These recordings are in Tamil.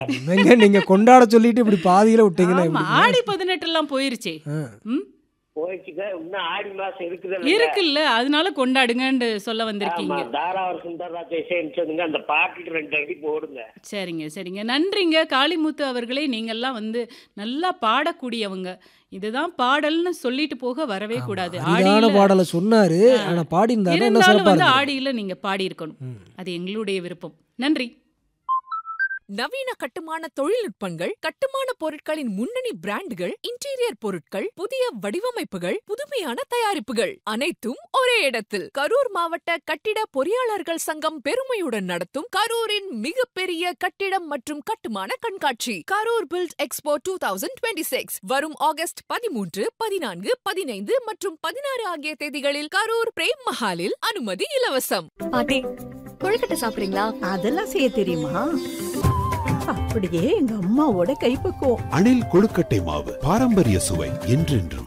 என்னங்க நீங்க கொண்டாட சொல்லிட்டு இப்படி பாதியில விட்டீங்கன்னா ஆமா எப்படி ஆடி பதினெட்டு எல்லாம் போயிருச்சே ஆ. ம் போயிடுச்சுங்க இன்னும் ஆடி மாசம் இருக்குதுல்ல இருக்குல்ல அதனால கொண்டாடுங்கன்னு சொல்ல ஆமா வந்திருக்கீங்க தாராவர் சுந்தரராஜ இசைன்னு அந்த பாட்டுக்கு ரெண்டு அடி போடுங்க சரிங்க சரிங்க நன்றிங்க காளிமுத்து அவர்களே நீங்கெல்லாம் வந்து நல்லா பாடக்கூடியவங்க இதுதான் பாடல்னு சொல்லிட்டு போக வரவே கூடாது அரிதான ஆடியில பாடலை சொன்னாரு ஆனா பாடி இருந்தா என்ன இருந்தாலும் சிறப்பா வந்து இருக்கு ஆடியில நீங்க பாடி இருக்கணும் ம். அது எங்களுடைய விருப்பம் நன்றி நவீன கட்டுமான தொழில்நுட்பங்கள் கட்டுமான பொருட்களின் முன்னணி பிராண்டுகள் இன்டீரியர் பொருட்கள் புதிய வடிவமைப்புகள் புதுமையான தயாரிப்புகள் அனைத்தும் ஒரே இடத்தில் கரூர் மாவட்ட கட்டிட பொறியாளர்கள் சங்கம் பெருமையுடன் நடத்தும் கரூரின் மிகப்பெரிய கட்டிடம் மற்றும் கட்டுமான கண்காட்சி Karur build expo two thousand twenty six வரும் ஆகஸ்ட் பதிமூன்று பதினான்கு பதினைந்து மற்றும் பதினாறு ஆகிய தேதிகளில் கரூர் பிரேம் மஹாலில் அனுமதி இலவசம் பாட்டி கொழுக்கட்டை சாப்பிடுறீங்களா அதெல்லாம் செய்ய தெரியுமா அப்படியே எங்க அம்மாவோட கைப்பக்குவம் அணில் கொழுக்கட்டை மாவு பாரம்பரிய சுவை என்றென்றும்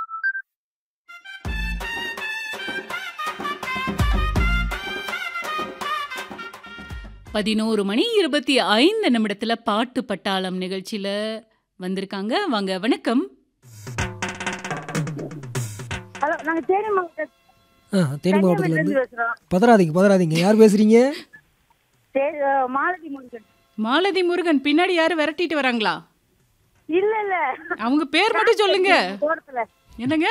பதினோரு மணி இருபத்தி ஐந்து நிமிடத்துல பாட்டு பட்டாளம் நிகழ்ச்சியில வந்திருக்காங்க வாங்க வணக்கம் ஹலோ நாங்க தேனி மாவட்டம் ஆ, தேனி மாவட்டத்துல இருந்து பேசுறோம் பதறாதீங்க பதறாதீங்க யார் பேசுறீங்க தே- அஹ் மாலதி முருகன் மாலதி முருகன் பின்னாடி யாரும் விரட்டிட்டு வராங்களா இல்ல இல்ல அவங்க பேர் மட்டும் சொல்லுங்க தோட்டத்துல என்னங்க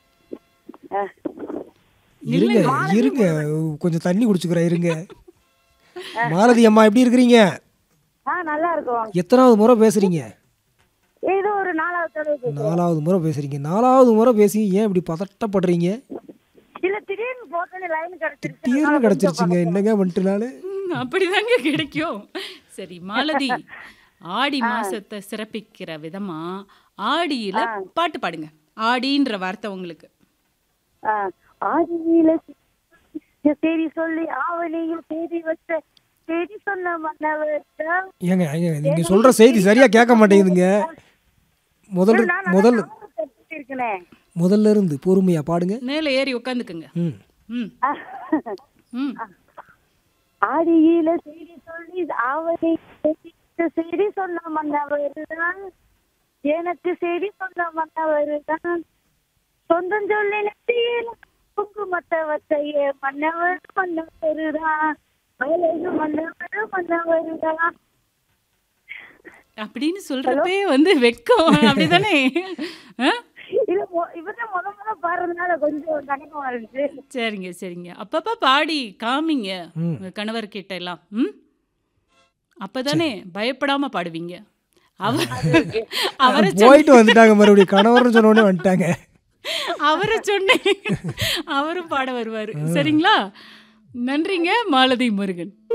இருங்க இருங்க கொஞ்சம் தண்ணி குடிச்சுக்கிறேன் இருங்க மாலதி அம்மா எப்படி இருக்கிறீங்க ஆ நல்லா இருக்கும் எத்தனாவது முறை பேசுறீங்க இது ஒரு நாலாவது தடவை பேசுறோம். நாலாவது முறை பேசுறீங்க நாலாவது முறை பேசி ஏன் இப்படி பதட்டப்படுறீங்க இல்ல திடீர்னு போட்டோன்னு லைன் கிடைச்சிருச்சு தீர்வு கிடைச்சிருச்சுங்க என்னங்க வந்துட்டு நாள் ம், அப்படிதாங்க கிடைக்கும் சரி மாலதி ஆடி மாசத்தை சிறப்பிக்கிற விதமா ஆடியில பாட்டு பாடுங்க ஆடின்ற வார்த்தை உங்களுக்கு ஆ, ஆதியில சரி சொல்லி ஆவணியும் தேடி வச்ச தேடி சொன்ன மன்னவர் தான். ஏங்க ஏங்க நீங்க சொல்ற செய்தி சரியா கேட்க மாட்டேங்குதுங்க முதல்ல நான் நல்லா முதல்ல ஞாபகம் வச்சுட்டு இருக்கேனே. முதல்ல இருந்து பொறுமையா பாடுங்க மேல ஏறி உட்காந்துக்குங்க ம் ம் ஆ. ம் ஆடியில செய்தி சொல்லி ஆவணி செய்தி சொன்ன மன்னவர் தான் எனக்கு செய்தி சொன்ன மன்னவர் தான் சொந்தம் சொல்லி நெத்தியில குங்குமத்தை வச்சைய மன்னவர் மன்னவர் தான் அழகு மன்னவர் மன்னவர் தான் அப்படின்னு சொல்றப்பே வந்து வெக்கம் அப்படிதானே ஆ? இல்ல மொ- இவர்தான் முத முத பாடுறதுனால கொஞ்சம் கணக்கமா இருந்துச்சு சரிங்க சரிங்க அப்பப்ப பாடி காமிங்க உங்க கணவர்கிட்ட எல்லாம் ம் அப்பதானே பயப்படாம பாடுவீங்க அவர் அவரை சொன்ன- போயிட்டு வந்துட்டாங்க மறுபடியும் கணவர்னு சொன்ன உடனே வந்துட்டாங்க அவரை சொன்னேன் அவரும் பாட வருவாரு சரிங்களா நன்றிங்க மாலதி முருகன்